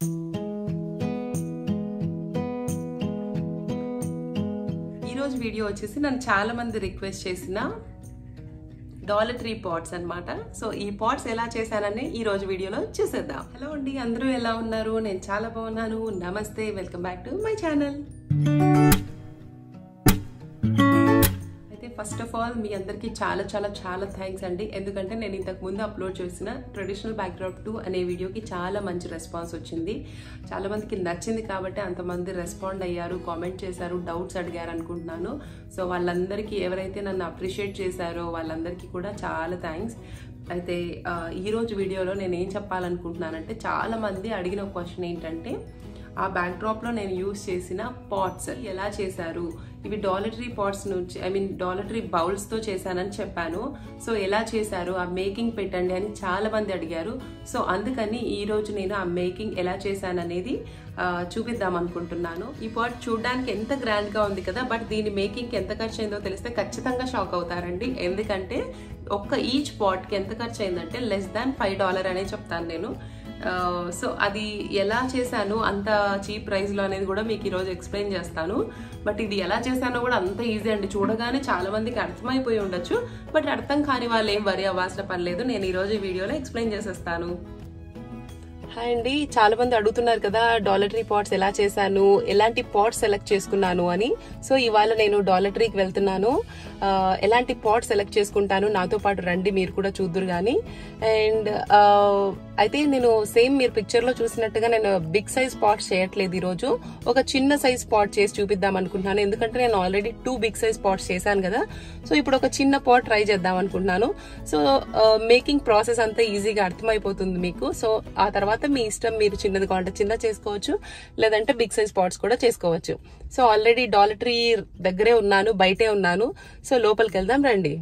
ఈరోజు వీడియో వచ్చేసి నన్ను చాలా మంది రిక్వెస్ట్ చేసిన డాలర్ ట్రీ పాట్స్ అన్నమాట సో ఈ పాట్స్ ఎలా చేశానని ఈ రోజు వీడియోలో చూసేద్దాం హలో అండి అందరూ ఎలా ఉన్నారు నేను చాలా బాగున్నాను నమస్తే welcome back to my channel అయితే ఫస్ట్ ఆఫ్ ఆల్ మీ అందరికీ చాలా చాలా చాలా థ్యాంక్స్ అండి ఎందుకంటే నేను ఇంతకు ముందు అప్లోడ్ చేసిన ట్రెడిషనల్ బ్యాక్డ్రాప్ టూ అనే వీడియోకి చాలా మంచి రెస్పాన్స్ వచ్చింది చాలా మందికి నచ్చింది కాబట్టి అంతమంది రెస్పాండ్ అయ్యారు కామెంట్ చేశారు డౌట్స్ అడిగారు అనుకుంటున్నాను సో వాళ్ళందరికీ ఎవరైతే నన్ను అప్రిషియేట్ చేశారో వాళ్ళందరికీ కూడా చాలా థ్యాంక్స్ అయితే ఆ, ఈరోజు వీడియోలో నేను ఏం చెప్పాలనుకుంటున్నానంటే చాలా మంది అడిగిన క్వశ్చన్ ఏంటంటే ఆ బ్యాక్డ్రాప్లో నేను యూస్ చేసిన పాట్స్ ఎలా చేశారు ఇవి డాలటరీ పాట్స్ నుంచి ఐ మీన్ డాలటరీ బౌల్స్తో చేశానని చెప్పాను సో ఎలా చేశారు ఆ మేకింగ్ పెట్టండి అని చాలా మంది అడిగారు సో అందుకని ఈ రోజు నేను ఆ మేకింగ్ ఎలా చేశాననేది ఆ, చూపిద్దాం అనుకుంటున్నాను ఈ పాట్ చూడడానికి ఎంత గ్రాండ్ గా ఉంది కదా బట్ దీని మేకింగ్ ఎంత ఖర్చు అయిందో తెలిస్తే ఖచ్చితంగా షాక్ అవుతారండి ఎందుకంటే ఒక్క ఈచ్ పాట్ కి ఎంత ఖర్చు అయిందంటే లెస్ దాన్ ఫైవ్ డాలర్ అనే చెప్తాను నేను సో అది ఎలా చేశాను అంత చీప్ ప్రైస్లో అనేది కూడా మీకు ఈరోజు ఎక్స్ప్లెయిన్ చేస్తాను బట్ ఇది ఎలా చేశానో కూడా అంత ఈజీ అండి చూడగానే చాలా మందికి అర్థమైపోయి ఉండొచ్చు బట్ అర్థం కాని వాళ్ళు ఏం వరి అవ్వాల్సిన పని లేదు నేను ఈరోజు ఈ వీడియోలో ఎక్స్ప్లెయిన్ చేసేస్తాను హాయ్ అండి చాలా మంది అడుగుతున్నారు కదా డాలటరీ పాట్స్ ఎలా చేశాను ఎలాంటి పాట్స్ సెలెక్ట్ చేసుకున్నాను అని సో ఇవాళ నేను డాలటరీకి వెళ్తున్నాను ఆ, ఎలాంటి పాట్ సెలెక్ట్ చేసుకుంటాను నాతో పాటు రండి మీరు కూడా చూద్దరు కానీ అండ్ అయితే నేను సేమ్ మీరు పిక్చర్ లో చూసినట్టుగా నేను బిగ్ సైజ్ పాట్స్ చేయట్లేదు ఈరోజు ఒక చిన్న సైజ్ పాట్ చేసి చూపిద్దాం అనుకుంటున్నాను ఎందుకంటే నేను already two big size pots చేశాను కదా సో ఇప్పుడు ఒక చిన్న పాట్ ట్రై చేద్దాం అనుకుంటున్నాను సో మేకింగ్ ప్రాసెస్ అంతా ఈజీగా అర్థమైపోతుంది మీకు సో ఆ తర్వాత మీ ఇష్టం మీరు చిన్నది కావాలంటే చిన్న చేసుకోవచ్చు లేదంటే బిగ్ సైజ్ పాట్స్ కూడా చేసుకోవచ్చు సో ఆల్రెడీ డాలటరీ దగ్గరే ఉన్నాను బయటే ఉన్నాను సో లోపలికి వెళ్దాం రండి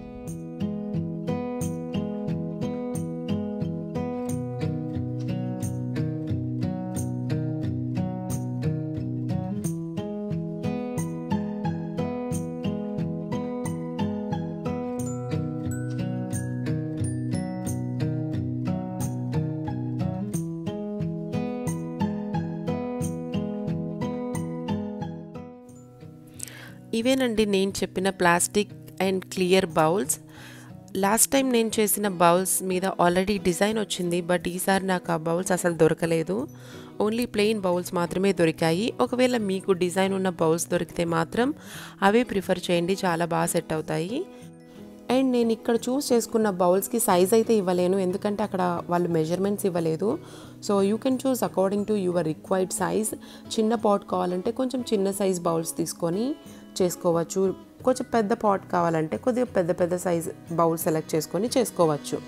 ఇవేనండి నేను చెప్పిన plastic and clear bowls last time నేను చేసిన బౌల్స్ మీద ఆల్రెడీ డిజైన్ వచ్చింది బట్ ఈసారి నాకు ఆ బౌల్స్ అసలు దొరకలేదు ఓన్లీ ప్లెయిన్ బౌల్స్ మాత్రమే దొరికాయి ఒకవేళ మీకు డిజైన్ ఉన్న బౌల్స్ దొరికితే మాత్రం అవే ప్రిఫర్ చేయండి చాలా బాగా సెట్ అవుతాయి అండ్ నేను ఇక్కడ చూస్ చేసుకున్న బౌల్స్కి సైజ్ అయితే ఇవ్వలేను ఎందుకంటే అక్కడ వాళ్ళు మెజర్మెంట్స్ ఇవ్వలేదు so you can choose according to your required size చిన్న పాట్ కావాలంటే కొంచెం చిన్న సైజ్ బౌల్స్ తీసుకొని చేసుకోవచ్చు కొంచెం పెద్ద పాట్ కావాలంటే కొద్దిగా పెద్ద పెద్ద సైజ్ బౌల్ సెలెక్ట్ చేసుకొని చేసుకోవచ్చు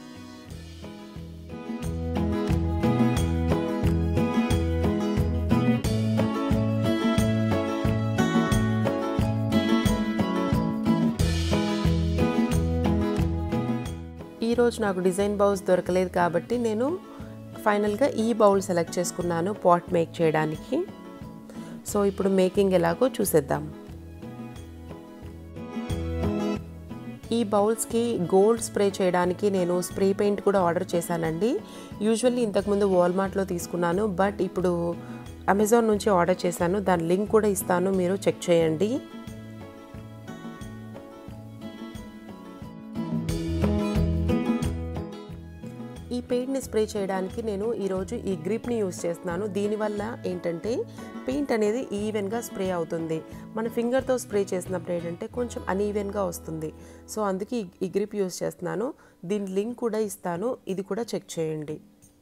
ఈరోజు నాకు డిజైన్ బౌల్స్ దొరకలేదు కాబట్టి నేను ఫైనల్గా ఈ బౌల్ సెలెక్ట్ చేసుకున్నాను పాట్ మేక్ చేయడానికి సో ఇప్పుడు మేకింగ్ ఎలాగో చూసేద్దాం ఈ బౌల్స్కి గోల్డ్ స్ప్రే చేయడానికి నేను స్ప్రే పెయింట్ కూడా ఆర్డర్ చేశానండి యూజువల్లీ ఇంతకుముందు వాల్మార్ట్లో తీసుకున్నాను బట్ ఇప్పుడు అమెజాన్ నుంచి ఆర్డర్ చేశాను దాని లింక్ కూడా ఇస్తాను మీరు చెక్ చేయండి ఈ పెయింట్ని స్ప్రే చేయడానికి నేను ఈరోజు ఈ గ్రిప్ని యూస్ చేస్తున్నాను దీనివల్ల ఏంటంటే పెయింట్ అనేది ఈవెన్గా స్ప్రే అవుతుంది మన ఫింగర్తో స్ప్రే చేసినప్పుడు ఏంటంటే కొంచెం అన్ఈవెన్గా వస్తుంది సో అందుకే ఈ- ఈ గ్రిప్ యూస్ చేస్తున్నాను దీని లింక్ కూడా ఇస్తాను ఇది కూడా చెక్ చేయండి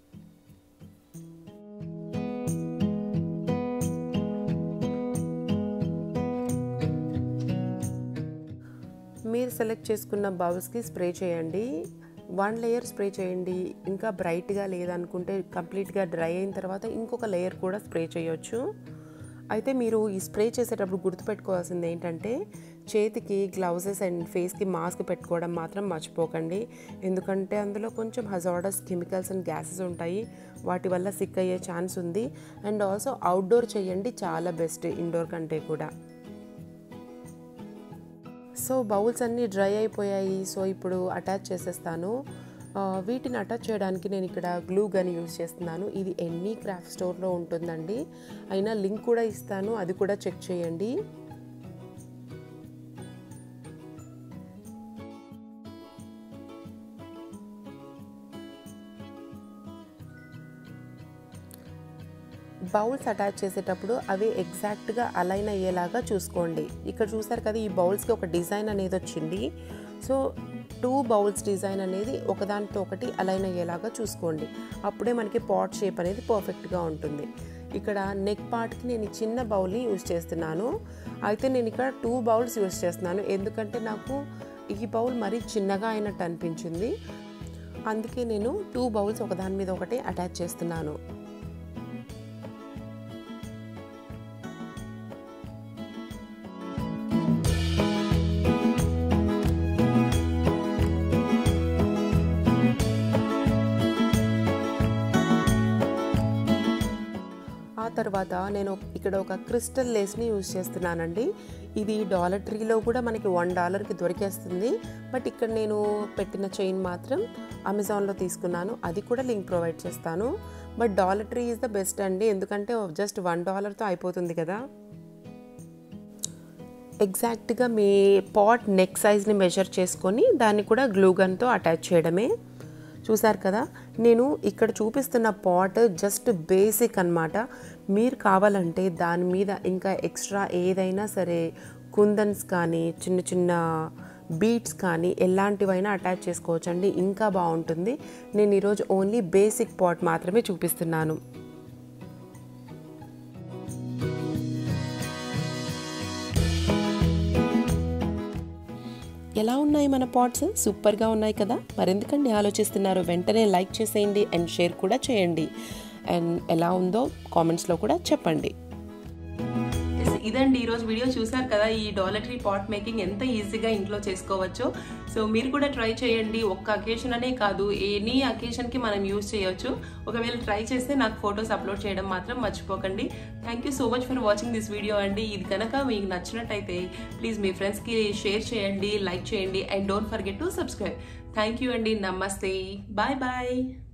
మీరు సెలెక్ట్ చేసుకున్న బౌల్స్కి స్ప్రే చేయండి వన్ లేయర్ స్ప్రే చేయండి ఇంకా బ్రైట్గా లేదనుకుంటే కంప్లీట్గా డ్రై అయిన తర్వాత ఇంకొక లేయర్ కూడా స్ప్రే చేయొచ్చు అయితే మీరు ఈ స్ప్రే చేసేటప్పుడు గుర్తుపెట్టుకోవాల్సింది ఏంటంటే చేతికి గ్లౌజెస్ అండ్ ఫేస్కి మాస్క్ పెట్టుకోవడం మాత్రం మర్చిపోకండి ఎందుకంటే అందులో కొంచెం హజార్డస్ కెమికల్స్ అండ్ గ్యాసెస్ ఉంటాయి వాటి వల్ల సిక్ అయ్యే ఛాన్స్ ఉంది అండ్ ఆల్సో అవుట్డోర్ చేయండి చాలా బెస్ట్ ఇండోర్ కంటే కూడా సో బౌల్స్ అన్నీ డ్రై అయిపోయాయి సో ఇప్పుడు అటాచ్ చేసేస్తాను ఆ, వీటిని అటాచ్ చేయడానికి నేను ఇక్కడ గ్లూ గన్ యూజ్ చేస్తున్నాను ఇది ఎన్ని క్రాఫ్ట్ స్టోర్లో ఉంటుందండి అయినా లింక్ కూడా ఇస్తాను అది కూడా చెక్ చేయండి బౌల్స్ అటాచ్ చేసేటప్పుడు అవి ఎగ్జాక్ట్గా అలైన్ అయ్యేలాగా చూసుకోండి ఇక్కడ చూసారు కదా ఈ బౌల్స్కి ఒక డిజైన్ అనేది వచ్చింది సో టూ బౌల్స్ డిజైన్ అనేది ఒకదానితో ఒకటి అలైన్ అయ్యేలాగా చూసుకోండి అప్పుడే మనకి పాట్ షేప్ అనేది పర్ఫెక్ట్గా ఉంటుంది ఇక్కడ నెక్ పార్ట్కి నేను ఈ చిన్న బౌల్ని యూజ్ చేస్తున్నాను అయితే నేను ఇక్కడ టూ బౌల్స్ యూజ్ చేస్తున్నాను ఎందుకంటే నాకు ఈ బౌల్ మరీ చిన్నగా అయినట్టు అనిపించింది అందుకే నేను టూ బౌల్స్ ఒకదాని మీద ఒకటి అటాచ్ చేస్తున్నాను ఆ తర్వాత నేను ఇక్కడ ఒక క్రిస్టల్ లేస్ని యూజ్ చేస్తున్నానండి ఇది డాలర్ ట్రీలో కూడా మనకి వన్ డాలర్కి దొరికేస్తుంది బట్ ఇక్కడ నేను పెట్టిన చైన్ మాత్రం అమెజాన్లో తీసుకున్నాను అది కూడా లింక్ ప్రొవైడ్ చేస్తాను but dollar tree is the best అండి ఎందుకంటే జస్ట్ వన్ డాలర్తో అయిపోతుంది కదా ఎగ్జాక్ట్గా మీ పాట్ నెక్ సైజ్ని మెజర్ చేసుకొని దాన్ని కూడా గ్లూ గన్తో అటాచ్ చేయడమే చూసారు కదా నేను ఇక్కడ చూపిస్తున్న పాట్ జస్ట్ బేసిక్ అన్నమాట మీరు కావాలంటే దాని మీద ఇంకా ఎక్స్ట్రా ఏదైనా సరే కుందన్స్ కానీ చిన్న చిన్న బీట్స్ కానీ ఎలాంటివైనా అటాచ్ చేసుకోవచ్చండి ఇంకా బాగుంటుంది నేను ఈరోజు ఓన్లీ బేసిక్ పాట్ మాత్రమే చూపిస్తున్నాను ఎలా ఉన్నాయి మన పాట్స్ సూపర్గా ఉన్నాయి కదా మరెందుకండి ఆలోచిస్తున్నారు వెంటనే లైక్ చేసేయండి అండ్ షేర్ కూడా చేయండి అండ్ ఎలా ఉందో కామెంట్స్లో కూడా చెప్పండి ఇదండి ఈరోజు వీడియో చూసారు కదా ఈ డాలటరీ పాట్ మేకింగ్ ఎంత ఈజీగా ఇంట్లో చేసుకోవచ్చో సో మీరు కూడా ట్రై చేయండి ఒక్క అకేషన్ అనే కాదు ఎనీ అకేషన్కి మనం యూజ్ చేయొచ్చు ఒకవేళ ట్రై చేస్తే నాకు ఫొటోస్ అప్లోడ్ చేయడం మాత్రం మర్చిపోకండి thank you so much for watching this video అండి ఇది కనుక మీకు నచ్చినట్టయితే ప్లీజ్ మీ ఫ్రెండ్స్కి షేర్ చేయండి లైక్ చేయండి and don't forget to subscribe thank you అండి నమస్తే బాయ్ బాయ్